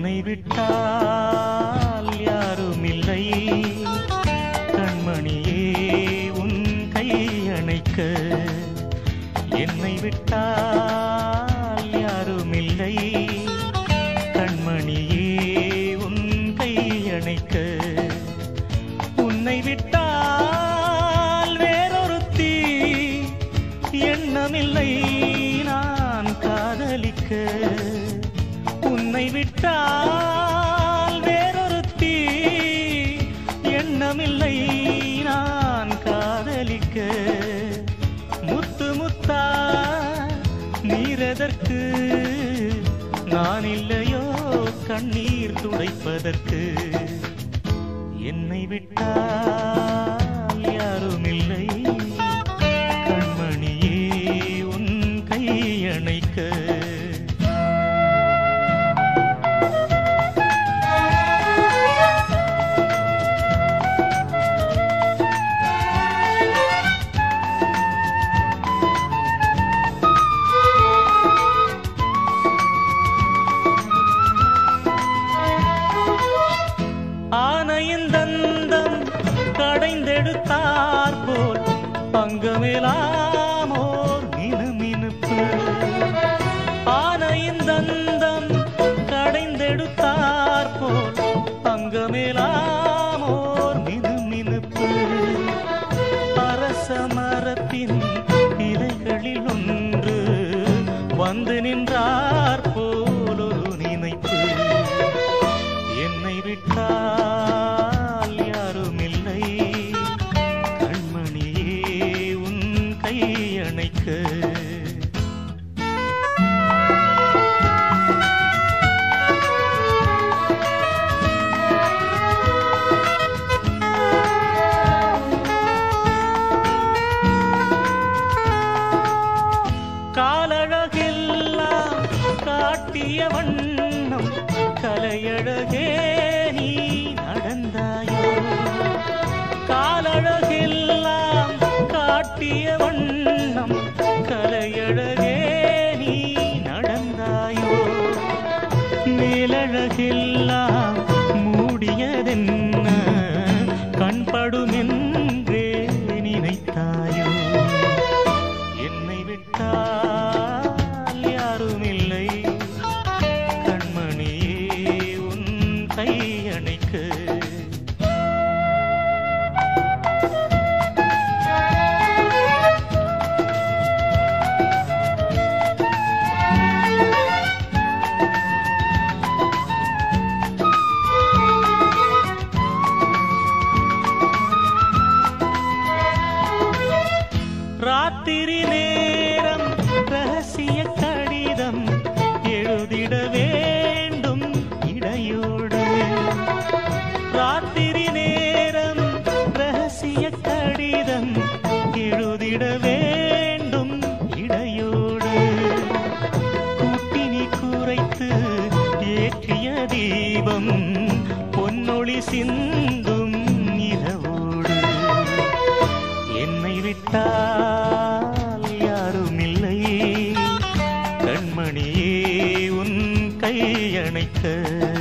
என்னை விட்டால் யாரும் இல்லை கண்மணியே உன் கை அணைக்க என்னை விட்டால் யாரும் இல்லை கண்மணியே உன் கை அணைக்க உன்னை விட்டால் வேறொருத்தி எண்ணமில்லை நான் காதலிக்க உன்னை விட்டால் வேறொருத்தி எண்ணமில்லை நான் காதலிக்க முத்து முத்தா நீரெதற்கு நான் இல்லையோ கண்ணீர் துடைப்பதற்கு என்னை விட்டால் யாரும் இல்லை கண்மணியே உன் கை அணைக்க ஆனையின் தந்தம் கடைந்தெடுத்தார் போல் பங்கமேலாமோர் மினுமினுப்பு ஆனையின் தந்தம் கடைந்தெடுத்தார் போல் பங்கமேலாமோர் மினுமினுப்பு அரச மரத்தின் இலைகளில் ஒன்று வந்து நின்றார் போல் ஒரு நினைப்பு என்னை விட்டால் யாரும் இல்லை கண்மணியே உன் கை அணைக்க காலழகெல்லாம் காட்டிய வண்ணம் கலையழகே நீ நடந்தாயோ காலழகெல்லாம் காட்டிய வண்ணம் கலையழகே நீ நடந்தாயோ மேலழகெல்லாம் மூடியதென்ன கண்படுமென்றே நினைத்தாயோ என்னை விட்டால் யாரும் இல்லை கண்மணியே உன் கை அணைக்க ராத்திரி நேரம் ரகசிய கடிதம் எழுதிட வேண்டும் இடையோடு ராத்திரி நேரம் ரகசிய கடிதம் எழுதிட வேண்டும் இடையோடு கூட்டினி குறைத்து ஏற்றிய தீபம் பொன்னொளி சிந்தும் இரவோடு என்னை விட்டால் யாரும் இல்லை கண்மணியே உன் கை அணைக்க